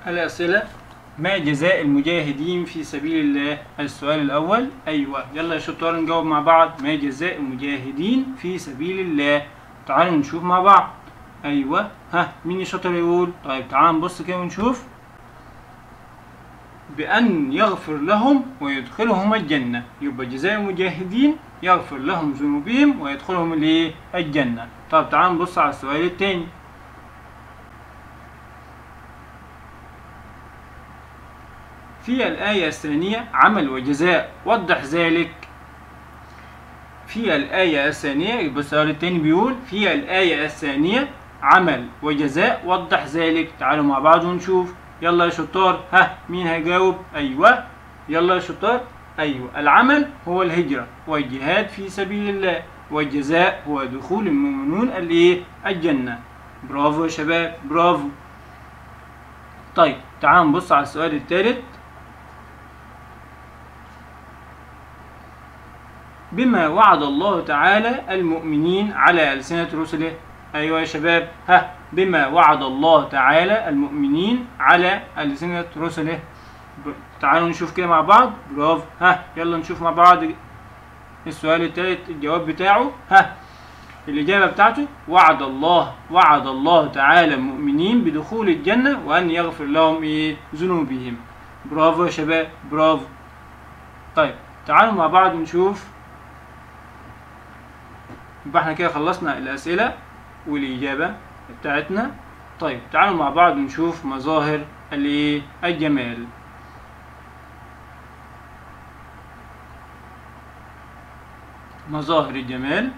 الأسئلة ما جزاء المجاهدين في سبيل الله السؤال الأول أيوة يلا يا شطار نجاوب مع بعض ما جزاء المجاهدين في سبيل الله تعالوا نشوف مع بعض أيوة ها مين الشاطر يقول طيب تعالوا نبص كده ونشوف بأن يغفر لهم ويدخلهم الجنة يبقى جزاء المجاهدين يغفر لهم ذنوبهم ويدخلهم الايه الجنة طب تعالوا نبص على السؤال التاني في الآية الثانية عمل وجزاء وضح ذلك في الآية الثانية يبقى السؤال التاني بيقول في الآية الثانية عمل وجزاء وضح ذلك تعالوا مع بعض ونشوف يلا يا شطار ها مين هيجاوب أيوة يلا يا شطار أيوة العمل هو الهجرة والجهاد في سبيل الله والجزاء هو دخول المؤمنون الايه الجنة برافو يا شباب برافو طيب تعالوا نبص على السؤال الثالث بما وعد الله تعالى المؤمنين على ألسنة رسله أيوة يا شباب ها بما وعد الله تعالى المؤمنين على ألسنة رسله ب- تعالوا نشوف كده مع بعض برافو ها يلا نشوف مع بعض السؤال الثالث الجواب بتاعه ها الإجابة بتاعته وعد الله وعد الله تعالى المؤمنين بدخول الجنة وأن يغفر لهم إيه ذنوبهم برافو يا شباب برافو طيب تعالوا مع بعض نشوف يبقى احنا كده خلصنا الأسئلة والإجابة بتاعتنا طيب تعالوا مع بعض نشوف مظاهر الايه الجمال مظاهر الجمال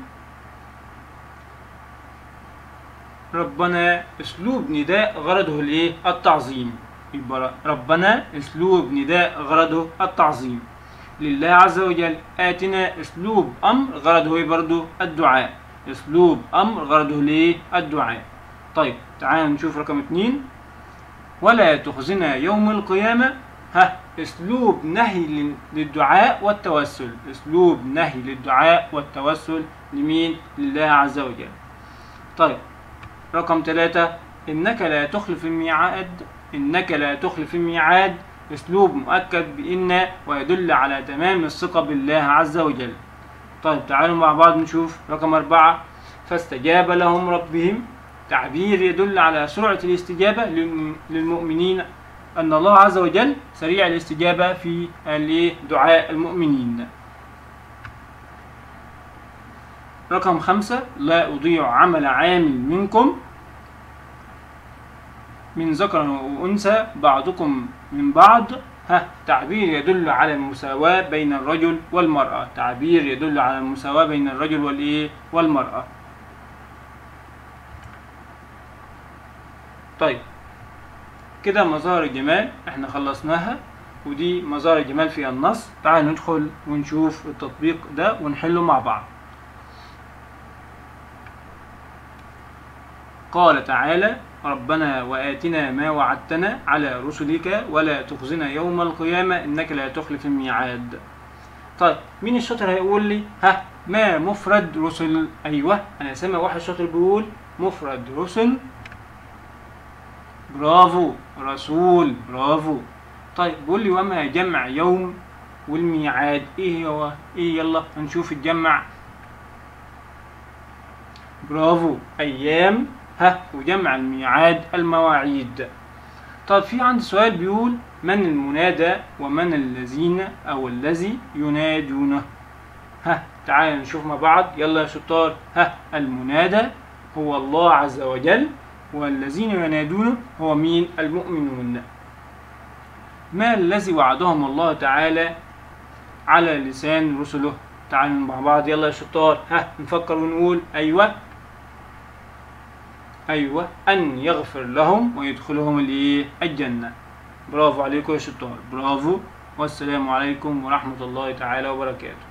ربنا اسلوب نداء غرضه الايه التعظيم يبقى ربنا اسلوب نداء غرضه التعظيم لله عز وجل آتنا اسلوب امر غرضه ايه برضه الدعاء اسلوب امر غرضه ليه الدعاء طيب تعال نشوف رقم اتنين ولا تخزنا يوم القيامة ها اسلوب نهي لل- للدعاء والتوسل اسلوب نهي للدعاء والتوسل لمين لله عز وجل طيب رقم ثلاثة إنك لا تخلف الميعاد إنك لا تخلف الميعاد أسلوب مؤكد بإن ويدل على تمام الثقة بالله عز وجل طيب تعالوا مع بعض نشوف رقم أربعة فاستجاب لهم ربهم تعبير يدل على سرعة الاستجابة للم- للمؤمنين أن الله عز وجل سريع الاستجابة في ال- دعاء المؤمنين رقم خمسة لا أضيع عمل عامل منكم من ذكر وأنثى بعضكم من بعض ها تعبير يدل على المساواة بين الرجل والمرأة تعبير يدل على المساواة بين الرجل والإيه والمرأة طيب كده مظاهر الجمال احنا خلصناها ودي مظاهر الجمال في النص تعال ندخل ونشوف التطبيق ده ونحله مع بعض قال تعالى ربنا وآتنا ما وعدتنا على رسلك ولا تخزنا يوم القيامة إنك لا تخلف الميعاد طيب مين الشاطر هيقول لي ها ما مفرد رسل أيوة أنا سامع واحد شاطر بيقول مفرد رسل برافو رسول برافو طيب بيقول لي وما جمع يوم والميعاد ايه هو ايه يلا هنشوف الجمع برافو ايام ها وجمع الميعاد المواعيد طب في عندي سؤال بيقول من المنادى ومن الذين او الذي ينادونه ها تعال نشوف مع بعض يلا يا شطار ها المنادى هو الله عز وجل والذين ينادونه هو مين المؤمنون ما الذي وعدهم الله تعالى على لسان رسله تعالوا مع بعض يلا يا شطار ها نفكر ونقول ايوه ايوه ان يغفر لهم ويدخلهم الايه الجنه برافو عليكم يا شطار برافو والسلام عليكم ورحمه الله تعالى وبركاته